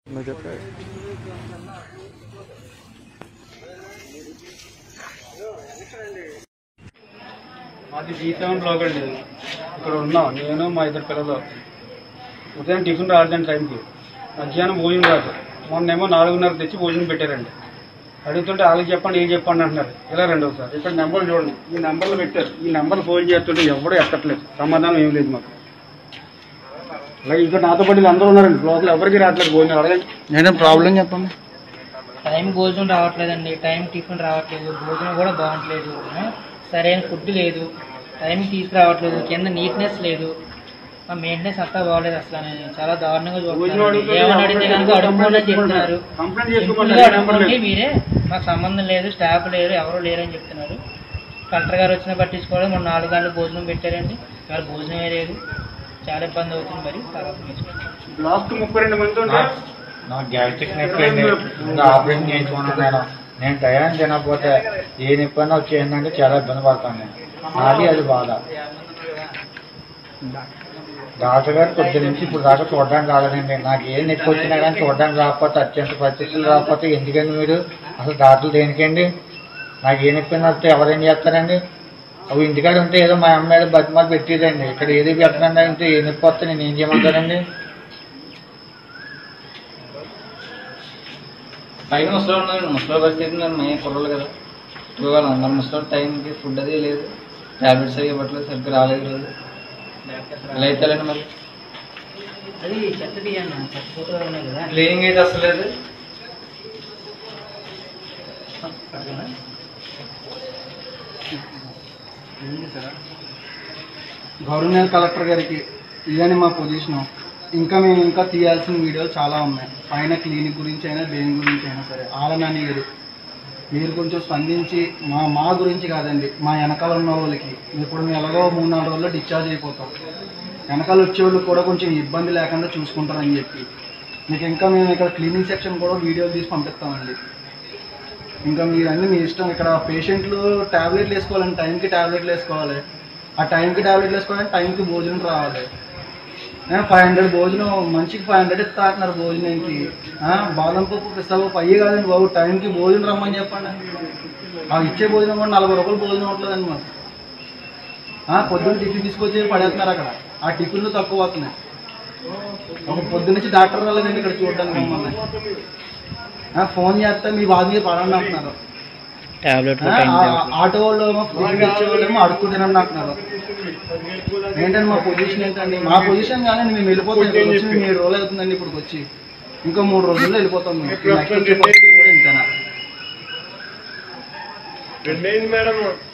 నువ్వు చెప్పే మాది జీ సెవెన్ బ్లాక్ అండి ఇక్కడ ఉన్నాం నేను మా ఇద్దరు పిల్లలు ఉదయం టిఫిన్ రాలేదండి టైంకి మధ్యాహ్నం భోజనం రాదు మొన్నేమో నాలుగున్నర తెచ్చి భోజనం పెట్టారండి అడుగుతుంటే వాళ్ళకి చెప్పండి ఏం చెప్పండి అంటున్నారు ఇలా రెండు ఒకసారి ఇక్కడ నెంబర్లు చూడండి ఈ నెంబర్లు పెట్టారు ఈ నెంబర్ ఫోన్ చేస్తుంటే ఎవడూ ఎక్కట్లేదు సమాధానం ఏం లేదు మాకు అలాగే ఇంకా నాతో పాటు వీళ్ళు అందరూ ఉన్నారండి లోపల ఎవరికి రావట్లేదు భోజనం అడగండి నేనే ప్రాబ్లం చెప్పండి టైం భోజనం రావట్లేదండి టైం టిఫిన్ రావట్లేదు భోజనం కూడా బాగుంటలేదు ఆ, సరైన ఫుడ్ లేదు టైం తీసుకురావట్లేదు కింద నీట్నెస్ లేదు ఆ మెయింటెనెన్స్ అంతా బాగలేదు అసలు అని చాలా దారుణంగా భోజనం చూస్తున్నారు అడుగుతుంటే ఏమని అడిగితే కనుక అడుక్కోండి అని చెప్తున్నారు కంప్లైంట్ సింపుల్గా చేసుకోమని నెంబర్ అడుక్కోండి లేదు మీరే మాకు సంబంధం లేదు స్టాఫ్ లేరు ఎవరు లేరు అని చెప్తున్నారు కలెక్టర్ గారు వచ్చినా పట్టించుకోవడం మొన్న నాలుగు గంటలు భోజనం పెట్టారండి ఇవాళ భోజనమే లేదు చాలా ఇబ్బంది అవుతుంది మరి తర్వాత మీకు లాస్ట్ ముప్పై రెండు మంది ఉంటే నాకు గ్యాస్ట్రిక్ నొప్పి అండి ఇంకా ఆపరేషన్ చేయించుకున్నాను నేను నేను టయాన్ని తినకపోతే ఏ నొప్పి అయినా వచ్చేయండి చాలా ఇబ్బంది పడతాను నేను నాది అది బాధ డాక్టర్ గారు కొద్ది నుంచి ఇప్పుడు దాకా చూడడానికి రాలేదండి నాకు ఏ నొప్పి వచ్చినా కానీ చూడడానికి రాకపోతే అత్యంత పరిస్థితులు రాకపోతే ఎందుకండి మీరు అసలు డాక్టర్లు దేనికండి నాకు ఏ నొప్పి వస్తే ఎవరేం చేస్తారండి అవి ఇంటికాడ ఉంటే ఏదో మా అమ్మాయి బతిమాలు పెట్టేదండి ఇక్కడ ఏది పెట్టనండి అంటే ఏ నొప్పి వస్తే నేను ఏం చేయమంటారండి పైన ముసలి ఉన్నారు ముసలి పరిస్థితి ఉన్నారు మేము కుర్రలు కదా ఇవ్వాలి అందరు ముసలి టైంకి ఫుడ్ అది లేదు టాబ్లెట్స్ అవి ఇవ్వట్లేదు సరిగ్గా రాలేదు రోజు ఇలా అవుతారండి మరి అది చెత్త తీయండి చెత్త ఫోటోలు ఉన్నాయి కదా క్లీనింగ్ అయితే అసలు లేదు గవర్నర్ కలెక్టర్ గారికి ఇదని మా పొజిషన్ ఇంకా మేము ఇంకా తీయాల్సిన వీడియోలు చాలా ఉన్నాయి పైన క్లినిక్ గురించి అయినా దేని గురించి అయినా సరే ఆలనాని గారు మీరు కొంచెం స్పందించి మా మా గురించి కాదండి మా వెనకాల ఉన్న వాళ్ళకి ఇప్పుడు మేము ఎలాగో మూడు నాలుగు రోజుల్లో డిశ్చార్జ్ అయిపోతాం వెనకాల వచ్చే వాళ్ళు కూడా కొంచెం ఇబ్బంది లేకుండా చూసుకుంటారని చెప్పి మీకు ఇంకా మేము ఇక్కడ క్లీనింగ్ సెక్షన్ కూడా వీడియోలు తీసి పంపిస్తామండి ఇంకా మీరు అన్ని మీ ఇష్టం ఇక్కడ పేషెంట్లు టాబ్లెట్లు వేసుకోవాలండి టైంకి టాబ్లెట్లు వేసుకోవాలి ఆ టైంకి టాబ్లెట్లు వేసుకోవాలంటే టైంకి భోజనం రావాలి ఫైవ్ హండ్రెడ్ భోజనం మంచికి ఫైవ్ హండ్రెడ్ ఇస్తా అంటున్నారు భోజనానికి ఆ, బాదం పప్పు పిస్తా పప్పు అయ్యే కాదండి బాబు టైంకి భోజనం రమ్మని చెప్పండి ఆ ఇచ్చే భోజనం కూడా నలభై రూపాయలు భోజనం ఉంటుందండి మాకు ఆ, పొద్దున్న టిఫిన్ తీసుకొచ్చి పడేస్తున్నారు అక్కడ ఆ టిఫిన్లు తక్కువ అవుతున్నాయి ఒక పొద్దున్న నుంచి డాక్టర్ రాలేదండి ఇక్కడ చూడడానికి మమ్మల్ని ఆ, ఫోన్ చేస్తే మీ బాధ మీద పడండి అంటున్నారు టాబ్లెట్ ఆ, ఆ- ఆటో వాళ్ళు ఏమో ఫుడ్ ఇచ్చే వాళ్ళు ఏమో అడుక్కు తినండి అంటున్నారు ఏంటండి మా పొజిషన్ ఏంటండి మా పొజిషన్ కానీ మేము వెళ్ళిపోతాం ఇక్కడికి వచ్చి మేము ఏడు రోజులు అవుతుందండి ఇప్పుడు వచ్చి ఇంకా మూడు రోజుల్లో వెళ్ళిపోతాం మేము నెక్స్ట్ వచ్చే పరిస్థితి కూడా ఇంతేనా రెండైంది మేడం